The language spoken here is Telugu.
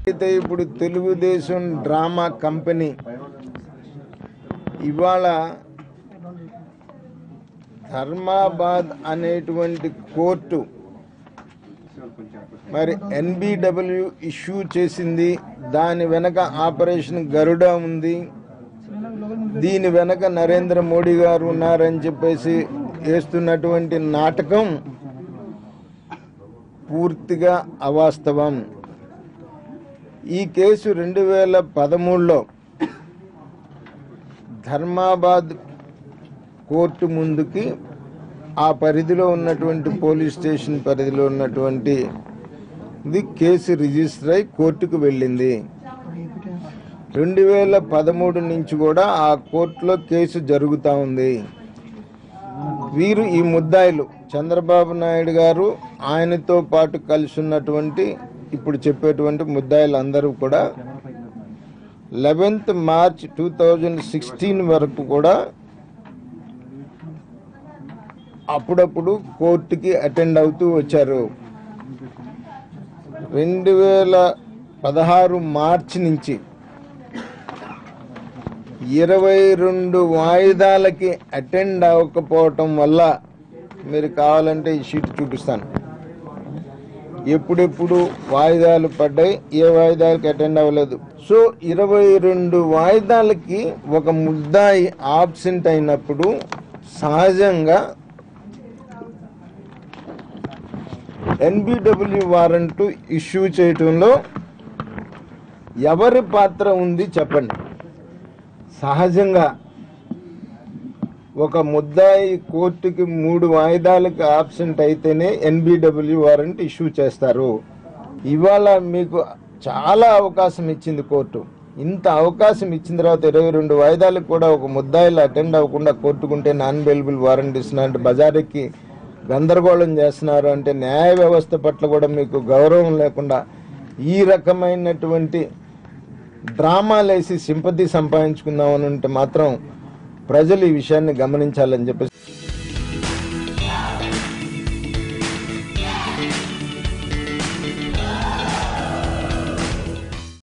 అయితే ఇప్పుడు తెలుగుదేశం డ్రామా కంపెనీ ఇవాళ ధర్మాబాద్ అనేటువంటి కోర్టు మరి ఎన్బిడబ్ల్యూ ఇష్యూ చేసింది దాని వెనక ఆపరేషన్ గరుడ ఉంది దీని వెనక నరేంద్ర మోడీ గారు ఉన్నారని చెప్పేసి వేస్తున్నటువంటి నాటకం పూర్తిగా అవాస్తవం ఈ కేసు రెండు వేల పదమూడులో ధర్మాబాద్ కోర్టు ముందుకి ఆ పరిధిలో ఉన్నటువంటి పోలీస్ స్టేషన్ పరిధిలో ఉన్నటువంటి ఇది కేసు రిజిస్టర్ అయి కోర్టుకు వెళ్ళింది రెండు వేల పదమూడు నుంచి కూడా ఆ కోర్టులో కేసు జరుగుతూ ఉంది వీరు ఈ ముద్దాయిలు చంద్రబాబు నాయుడు గారు ఆయనతో పాటు కలిసి ఉన్నటువంటి ఇప్పుడు చెప్పేటువంటి ముద్దాయిలు అందరూ కూడా eleventh March two thousand sixteen వరకు కూడా అప్పుడప్పుడు కోర్టుకి అటెండ్ అవుతూ వచ్చారు రెండు వేల పదహారు మార్చి నుంచి ఇరవై రెండు వాయిదాలకి అటెండ్ అవ్వకపోవటం వల్ల మీరు కావాలంటే ఈ షీట్ చూపిస్తాను ఎప్పుడెప్పుడు వాయిదాలు పడ్డాయి ఏ వాయిదాలకి అటెండ్ అవ్వలేదు సో ఇరవై రెండు వాయిదాలకి ఒక ముద్దాయి ఆబ్సెంట్ అయినప్పుడు సహజంగా ఎన్బిడబ్ల్యూ వారెంట్ ఇష్యూ చేయటంలో ఎవరి పాత్ర ఉంది చెప్పండి సహజంగా ఒక ముద్దాయి కోర్టుకి మూడు వాయిదాలకు ఆబ్సెంట్ అయితేనే ఎన్బిడబ్ల్యూ వారెంట్ ఇష్యూ చేస్తారు ఇవాళ మీకు చాలా అవకాశం ఇచ్చింది కోర్టు ఇంత అవకాశం ఇచ్చిన తర్వాత ఇరవై రెండు వాయిదాలకు కూడా ఒక ముద్దాయిలు అటెండ్ అవ్వకుండా కోర్టుకుంటే నాన్ అవైలబుల్ వారెంట్ ఇస్తున్నారు బజారుకి గందరగోళం చేస్తున్నారు అంటే న్యాయ వ్యవస్థ పట్ల కూడా మీకు గౌరవం లేకుండా ఈ రకమైనటువంటి డ్రామాలేసి సింపతి సంపాదించుకుందామని ఉంటే మాత్రం ప్రజలు ఈ విషయాన్ని గమనించాలని చెప్పేసి